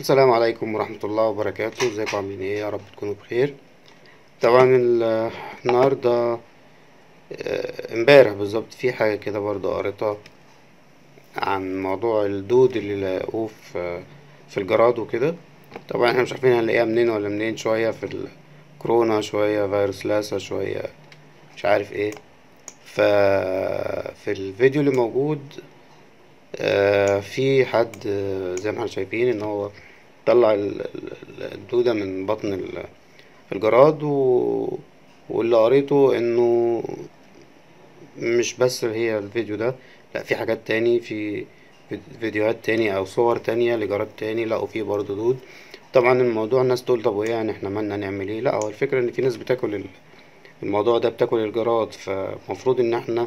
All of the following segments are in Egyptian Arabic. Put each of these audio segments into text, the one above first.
السلام عليكم ورحمة الله وبركاته ازيكم عاملين ايه يا رب تكونوا بخير طبعا ال- النهاردة آه، امبارح بالظبط في حاجة كده برضه قريتها عن موضوع الدود اللي لقوه في في الجراد وكده طبعا احنا مش عارفين هنلاقيها منين ولا منين شوية في الكورونا شوية فيروس لاسا شوية مش عارف ايه ف في الفيديو اللي موجود آه، في حد آه، زي ما احنا شايفين ان هو طلع ال- ال- الدودة من بطن ال- الجراد و... واللي قريته انه مش بس هي الفيديو ده لا في حاجات تاني في فيديوهات تاني او صور تانية لجراد تاني لقوا فيه برضه دود طبعا الموضوع الناس تقول طب وايه يعني احنا مالنا نعمل ايه لا هو الفكرة ان في ناس بتاكل ال- الموضوع ده بتاكل الجراد فمفروض ان احنا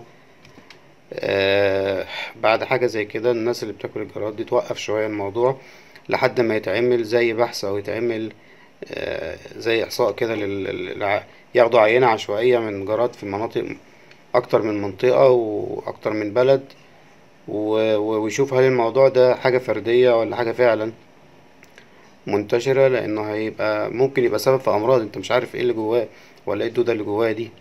آه بعد حاجة زي كده الناس اللي بتاكل الجراد دي توقف شوية الموضوع لحد ما يتعمل زي بحث أو يتعمل آه زي إحصاء كده لل... لل- ياخدوا عينة عشوائية من جراد في مناطق أكتر من منطقة وأكتر من بلد و... و- ويشوف هل الموضوع ده حاجة فردية ولا حاجة فعلا منتشرة لأنه هيبقى ممكن يبقى سبب في أمراض أنت مش عارف ايه اللي جواه ولا ايه الدودة اللي جواه دي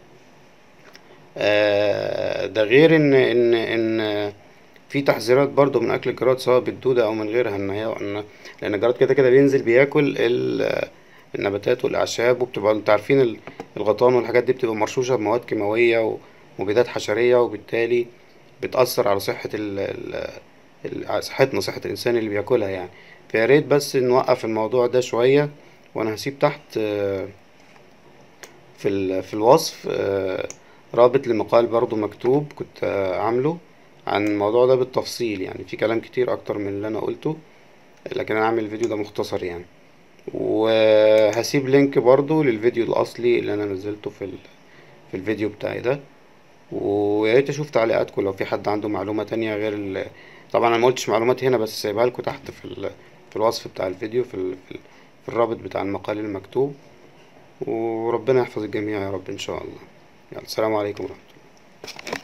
آه، ده غير ان ان ان في تحذيرات برضو من اكل الجراد سواء بالدودة او من غيرها ان هي ان لان الجراد كده كده بينزل بياكل ال- النباتات والاعشاب وبتبقى انت عارفين ال- الغيطان والحاجات دي بتبقى مرشوشة بمواد كيماوية ومبيدات حشرية وبالتالي بتأثر على صحة ال ال ال- على صحتنا صحة الإنسان اللي بياكلها يعني فيا ريت بس نوقف الموضوع ده شوية وأنا هسيب تحت آه، في ال- في الوصف آه، رابط لمقال برضو مكتوب كنت آه، عامله عن الموضوع ده بالتفصيل يعني في كلام كتير اكتر من اللي انا قلته لكن انا عامل الفيديو ده مختصر يعني وهسيب لينك برضو للفيديو الاصلي اللي انا نزلته في ال... في الفيديو بتاعي ده ويا ريت اشوف تعليقاتكم لو في حد عنده معلومة تانية غير ال... طبعا انا ما قلتش معلومات هنا بس سايبها لكم تحت في ال... في الوصف بتاع الفيديو في ال... في ال- في الرابط بتاع المقال المكتوب وربنا يحفظ الجميع يا رب ان شاء الله يلا السلام عليكم ورحمة الله